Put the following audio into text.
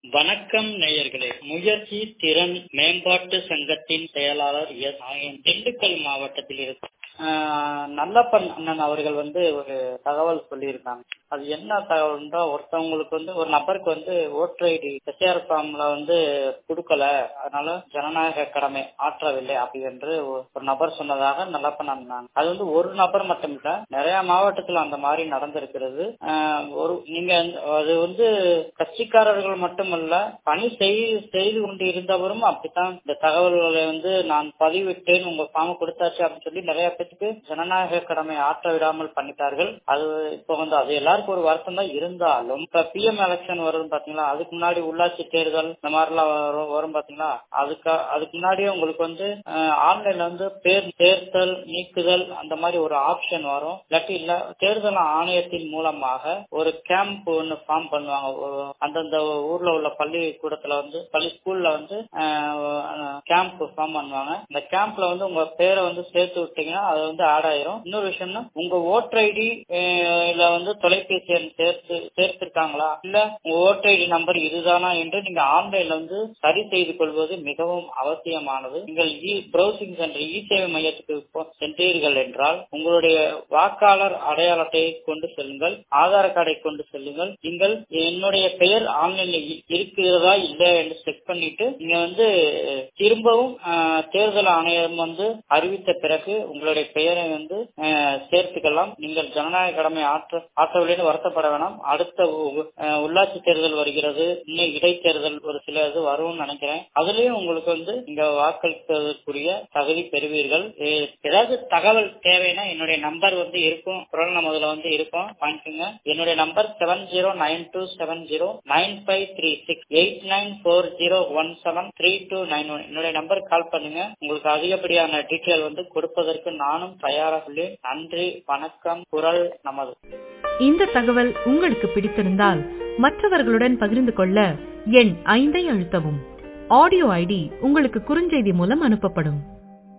வணக்கம் நேயர்களே முயற்சி திறன் மேம்பாட்டு சங்கத்தின் செயலாளர் எஸ் நாயன் திண்டுக்கல் மாவட்டத்தில் இருக்கு நல்லப்பன் அண்ணன் அவர்கள் வந்து ஒரு தகவல் சொல்லியிருக்காங்க அது என்ன தகவல்ன்றா ஒருத்தவங்களுக்கு வந்து ஒரு நபருக்கு வந்து ஓட்டர் ஐடி எஸ்ஆர் ஃபார்ம்ல வந்து கொடுக்கல அதனால ஜனநாயக கடமை ஆற்றவில்லை அப்படி என்று ஒரு நபர் சொன்னதாக நல்லப்பன் அண்ணன் அது வந்து ஒரு நபர் மட்டும் இல்ல நிறைய மாவட்டத்தில் அந்த மாதிரி நடந்திருக்கிறது ஒரு நீங்க அது வந்து கட்சிக்காரர்கள் மட்டுமல்ல பணி செய்து கொண்டு இருந்தவரும் அப்படித்தான் இந்த தகவல்களை வந்து நான் பதிவிட்டேன் உங்க ஃபார்ம் கொடுத்தாச்சு அப்படின்னு சொல்லி நிறைய பேருக்கு ஜனநாயக கடமை ஆற்ற விடாமல் பண்ணிட்டார்கள் அது இப்போ வந்து அது எல்லாருக்கும் ஒரு வருத்தம் தான் இருந்தாலும் இப்ப பிஎம் எலெக்ஷன் வரும் பாத்தீங்களா அதுக்கு முன்னாடி உள்ளாட்சி தேர்தல் இந்த மாதிரி எல்லாம் வரும் வரும் பாத்தீங்களா அதுக்கு அதுக்கு முன்னாடியே உங்களுக்கு வந்து ஆன்லைன்ல வந்து பேர் தேர்தல் நீக்குதல் அந்த மாதிரி ஒரு ஆப்ஷன் வரும் இல்லாட்டி இல்ல தேர்தல் ஆணையத்தின் மூலமாக ஒரு கேம்ப் ஒன்னு ஃபார்ம் பண்ணுவாங்க அந்தந்த ஊர்ல உள்ள பள்ளி கூடத்துல வந்து பள்ளி ஸ்கூல்ல வந்து கேம்ப் ஃபார்ம் பண்ணுவாங்க இந்த கேம்ப்ல வந்து உங்க பேரை வந்து சேர்த்து விட்டீங்கன்னா அது வந்து ஆட் ஆயிரும் இன்னொரு விஷயம்னா உங்க ஓட்டர் ஐடி இல்ல வந்து தொலைபேசி எண் சேர்த்து சேர்த்திருக்காங்களா இல்ல உங்க ஓட்டர் ஐடி நம்பர் இதுதானா என்று நீங்க ஆன்லைன்ல வந்து சரி செய்து கொள்வது மிகவும் அவசியமானது நீங்கள் இ பிரௌசிங் சென்டர் இ சேவை மையத்துக்கு சென்றீர்கள் என்றால் உங்களுடைய வாக்காளர் அடையாளத்தை கொண்டு செல்லுங்கள் ஆதார் கார்டை கொண்டு செல்லுங்கள் நீங்கள் என்னுடைய பெயர் ஆன்லைன்ல இருக்கிறதா இல்லையா என்று செக் பண்ணிட்டு நீங்க வந்து திரும்பவும் தேர்தல் ஆணையம் வந்து அறிவித்த பிறகு உங்களுடைய பெயரை வந்து சேர்த்துக்கலாம் நீங்கள் ஜனநாயக கடமை ஆற்ற ஆற்றவில்லைன்னு வருத்தப்பட வேணாம் அடுத்த உள்ளாட்சி தேர்தல் வருகிறது இன்னும் இடைத்தேர்தல் ஒரு சில இது வரும்னு நினைக்கிறேன் அதுலயும் உங்களுக்கு வந்து நீங்க வாக்களிப்பதற்குரிய தகுதி பெறுவீர்கள் ஏதாவது தகவல் தேவைன்னா என்னுடைய நம்பர் வந்து இருக்கும் குரல் நமதுல வந்து இருக்கும் வாங்கிக்கோங்க என்னுடைய number seven zero nine two seven zero nine five three six eight nine four zero one seven three two nine one என்னுடைய நம்பர் கால் பண்ணுங்க உங்களுக்கு அதிகப்படியான டீட்டெயில் வந்து கொடுப்பதற்கு நானும் தயாராக உள்ளேன் நன்றி வணக்கம் குரல் நமது இந்த தகவல் உங்களுக்கு பிடித்திருந்தால் மற்றவர்களுடன் பகிர்ந்து கொள்ள எண் ஐந்தை அழுத்தவும் ஆடியோ ஐடி உங்களுக்கு குறுஞ்செய்தி மூலம் அனுப்பப்படும்